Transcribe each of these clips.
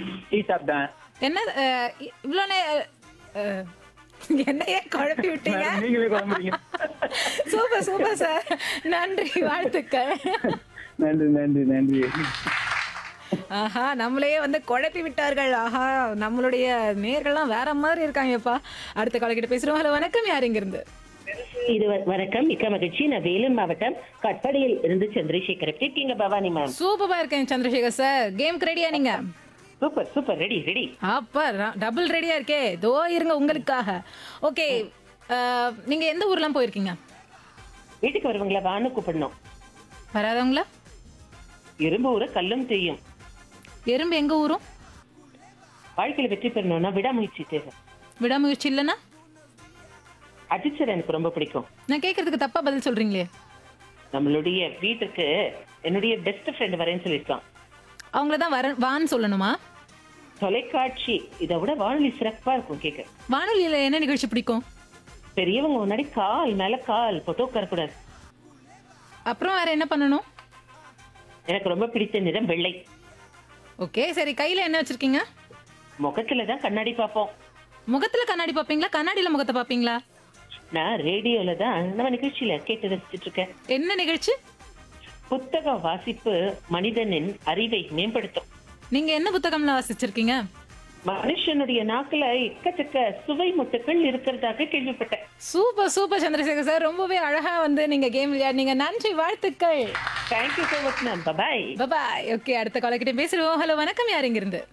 tea சாப்பிட்டேன் என்ன அஹ், இ- இவ்வளோ நே அஹ், என்னையே குழப்பி விட்டீங்க மேடம், நீங்களே குழம்புறீங்க சூப்பர் சூப்பர் சார் நன்றி வாழ்த்துக்கள் நன்றி நன்றி நன்றி ஆஹா நம்மளையே வந்து குழப்பி விட்டார்கள் ஆஹா நம்மளுடைய நேர்கள்லாம் வேற மாதிரி இருக்காங்கப்பா அடுத்த காலக்கிட்ட பேசுறோம் ஹலோ வணக்கம் யார் இங்க இருந்து இது வ- வணக்கம் மிக்க மகிழ்ச்சி நான் வேலூர் மாவட்டம் கட்படியில் இருந்து சந்திரசேகர் எப்படி இருக்கீங்க பவானி மேம் சூப்பரா இருக்கேன் சந்திரசேகர் சார் கேம் ரெடியா நீங்க சூப்பர் சூப்பர் ரெடி ரெடி அப்பா டபுள் ரெடியா இருக்கே தோ இருங்க உங்களுக்காக ஓகே நீங்க எந்த ஊர்லாம் போயிருக்கீங்க வீட்டுக்கு வருவீங்களா வான்னு கூப்பிடணும் வராதவங்களா இரும்பு ஊர கல்லும் செய்யும் எறும்பு எங்க ஊரும் வாழ்க்கையில வெற்றி பெறணும்னா விடாமுயற்சி தேவை விடாமுயற்சி இல்லைன்னா அஜித் எனக்கு ரொம்ப பிடிக்கும் நான் கேட்கறதுக்கு தப்பா பதில் சொல்றீங்களே நம்மளுடைய வீட்டுக்கு என்னுடைய பெஸ்ட் ஃப்ரெண்ட் வரேன்னு சொல்லியிருக்கான் அவங்கள தான் வர வான்னு சொல்லணுமா தொலைக்காட்சி இதை விட வானொலி சிறப்பா இருக்கும் கேட்க வானொலியில என்ன நிகழ்ச்சி பிடிக்கும் பெரியவங்க முன்னாடி கால் மேல கால் போட்டு உட்காரக்கூடாது அப்புறம் வேற என்ன பண்ணணும் எனக்கு ரொம்ப பிடித்த நிறம் வெள்ளை ஓகே சரி கையில என்ன வச்சிருக்கீங்க முகத்துல தான் கண்ணாடி பார்ப்போம் முகத்துல கண்ணாடி பாப்பீங்களா கண்ணாடியில முகத்தை பாப்பீங்களா நான் ரேடியோல தான் நம்ம நிகழ்ச்சியில கேட்டு ரசிச்சிட்டு இருக்கேன் என்ன நிகழ்ச்சி புத்தக வாசிப்பு மனிதனின் அறிவை மேம்படுத்தும் நீங்க என்ன புத்தகம்ல வாசிச்சிருக்கீங்க மனுஷனுடைய நாக்குல எக்கச்சக்க சுவை முட்டுக்கள் இருக்கிறதாக கேள்விப்பட்டேன் சூப்பர் சூப்பர் சந்திரசேகர் சார் ரொம்பவே அழகா வந்து நீங்க கேம் விளையாடுனீங்க நன்றி வாழ்த்துக்கள் தேங்க்யூ so மச் மேம் பபாய் பாய் ஓகே அடுத்த காலக்கிட்ட பேசுறோம் ஹலோ வணக்கம் யார் இங்க இருந்து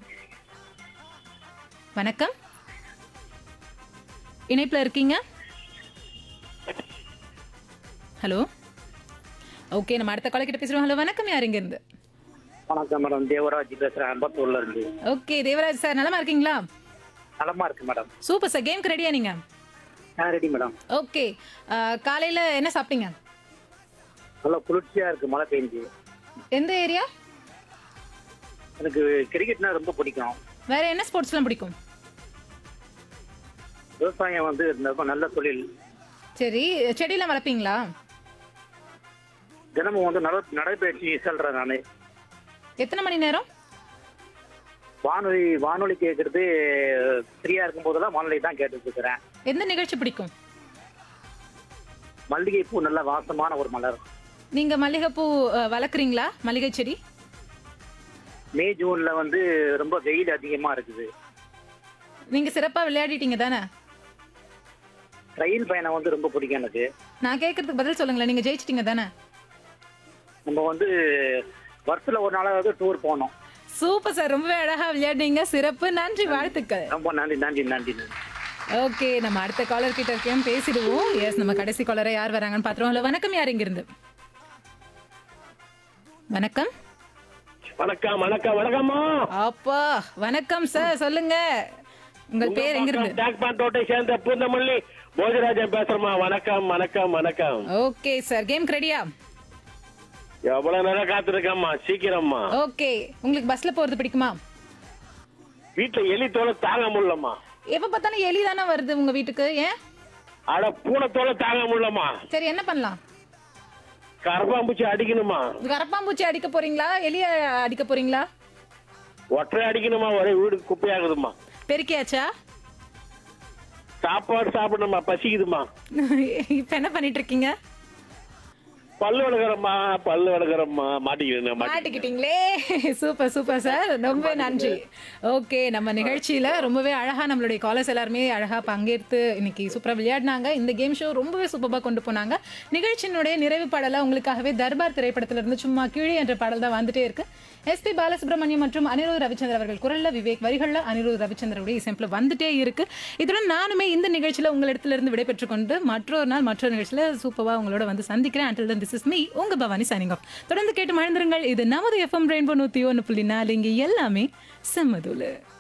வணக்கம் இணைப்புல இருக்கீங்க ஹலோ ஓகே நம்ம அடுத்த காலக்கிட்ட பேசுறோம் ஹலோ வணக்கம் யார் இங்க இருந்து வணக்கம் மேடம் தேவராஜ் பேசுறேன் அம்பத்தூர்ல இருந்து ஓகே தேவராஜ் சார் நலமா இருக்கீங்களா நலமா இருக்கு மேடம் சூப்பர் சார் கேம்க்கு ரெடியா நீங்க நான் ரெடி மேடம் ஓகே காலையில என்ன சாப்பிட்டீங்க நல்லா குளிர்ச்சியா இருக்கு மழை பெஞ்சு எந்த ஏரியா எனக்கு கிரிக்கெட்னா ரொம்ப பிடிக்கும் வேற என்ன ஸ்போர்ட்ஸ்லாம் பிடிக்கும் விவசாயம் வந்து ரொம்ப நல்ல தொழில் சரி செடியெல்லாம் வளர்ப்பீங்களா தினமும் வந்து நட நடைபயிற்சி செல்றேன் நான் எத்தனை மணி நேரம் வானொலி வானொலி கேட்கறது ஃப்ரீயா இருக்கும் போதெல்லாம் வானொலி தான் கேட்டுட்டு இருக்கிறேன் எந்த நிகழ்ச்சி பிடிக்கும் மல்லிகை பூ நல்ல வாசமான ஒரு மலர் நீங்க மல்லிகைப்பூ அஹ், வளர்க்குறீங்களா மல்லிகை செடி மே ஜூன்ல வந்து ரொம்ப வெயில் அதிகமா இருக்குது நீங்க சிறப்பா விளையாடிட்டீங்க தானே ரயில் பயணம் வந்து ரொம்ப பிடிக்கும் எனக்கு நான் கேட்கறதுக்கு பதில் சொல்லுங்களேன் நீங்க ஜெயிச்சிட்டீங்க தானே நம்ம வந்து வருஷத்துல ஒரு நாளாவது டூர் போனோம் சூப்பர் சார் ரொம்பவே அழகா விளையாடுனீங்க சிறப்பு நன்றி வாழ்த்துக்கள் ரொம்ப நன்றி நன்றி நன்றி நன்றி ஓகே நம்ம அடுத்த காலர் கிட்ட இருக்கேன் பேசிடுவோம் எஸ் நம்ம கடைசி காலரை யார் வராங்கன்னு பாத்துருவோம் ஹலோ வணக்கம் யார் இங்க இருந்து வணக்கம் வணக்கம் வணக்கம் வணக்கம்மா அப்பா வணக்கம் சார் சொல்லுங்க உங்கள் பேர் எங்க இருந்து ஜாக்பான் தோட்டை சேர்ந்த பூந்தமல்லி போஜராஜன் பேசுறமா வணக்கம் வணக்கம் வணக்கம் ஓகே சார் கேம் ரெடியா எவ்வளவு நேரம் காத்திருக்கம்மா சீக்கிரம்மா ஓகே உங்களுக்கு பஸ்ல போறது பிடிக்குமா வீட்டுல எலி தோலை தாங்க முடியலம்மா எப்ப பார்த்தாலும் எலி தானே வருது உங்க வீட்டுக்கு ஏன் அட பூனை தோலை தாங்க முடியலம்மா சரி என்ன பண்ணலாம் கரப்பாம்பூச்சி அடிக்கணுமா கரப்பாம்பூச்சி அடிக்க போறீங்களா எலிய அடிக்க போறீங்களா ஒற்றை அடிக்கணுமா ஒரே வீடு குப்பையாகுதுமா பெருக்கியாச்சா சாப்பாடு சாப்பிடணுமா பசிக்குதுமா இப்ப என்ன பண்ணிட்டு இருக்கீங்க பல்லு வளர்க்குறம்மா பல்லு வளர்க்குறம்மா மாட்டிக்கிறேன் மாட்டிக்கிட்டீங்களே சூப்பர் சூப்பர் சார் ரொம்ப நன்றி ஓகே நம்ம நிகழ்ச்சியில ரொம்பவே அழகா நம்மளுடைய காலர்ஸ் எல்லாருமே அழகா பங்கேற்று இன்னைக்கு சூப்பரா விளையாடினாங்க இந்த கேம் ஷோ ரொம்பவே சூப்பரா கொண்டு போனாங்க நிகழ்ச்சியினுடைய நிறைவு பாடலா உங்களுக்காகவே தர்பார் திரைப்படத்துல இருந்து சும்மா கிழி என்ற பாடல் தான் வந்துட்டே இருக்கு எஸ்பி பாலசுப்ரமணியம் மற்றும் அனிருத் ரவிச்சந்திர அவர்கள் குரல்ல விவேக் வரிகள்ல அனிருத் ரவிச்சந்திரவுடைய இசைப்பில் வந்துட்டே இருக்கு இதுடன் நானுமே இந்த நிகழ்ச்சியில உங்களிடத்துல இருந்து விடைபெற்றுக் கொண்டு மற்றொரு நாள் மற்றொரு நிகழ்ச்சியில சூப்பரா உங்களோட வந்து சந்திக்கிறேன் until then this is me உங்க பவானி சைனிங் ஆஃப் தொடர்ந்து கேட்டு மழந்துருங்கள் இது நமது எஃப்எம் ரெயின்போ நூத்தி ஒன்று புள்ளி நாலு இங்கே எல்லாமே செம்மதுல